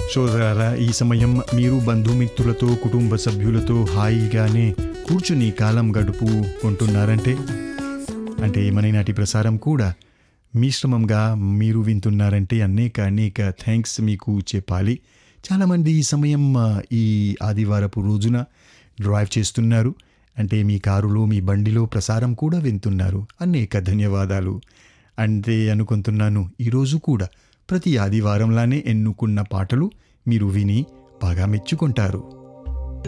సోదరారా ఈ సమయం మీరు బంధుమిత్రులతో కుటుంబ సభ్యులతో హాయిగానే కూర్చుని కాలం గడుపుకుంటున్నారంటే అంటే మన నాటి ప్రసారం కూడా మిశ్రమంగా మీరు వింటున్నారంటే అనేక అనేక థ్యాంక్స్ మీకు చెప్పాలి చాలామంది ఈ సమయం ఆ, ఈ ఆదివారపు రోజున డ్రైవ్ చేస్తున్నారు అంటే మీ కారులో మీ బండిలో ప్రసారం కూడా వింటున్నారు అనేక ధన్యవాదాలు అంటే అనుకుంటున్నాను ఈరోజు కూడా ప్రతి ఆదివారంలానే ఎన్నుకున్న పాటలు మీరు విని బాగా మెచ్చుకుంటారు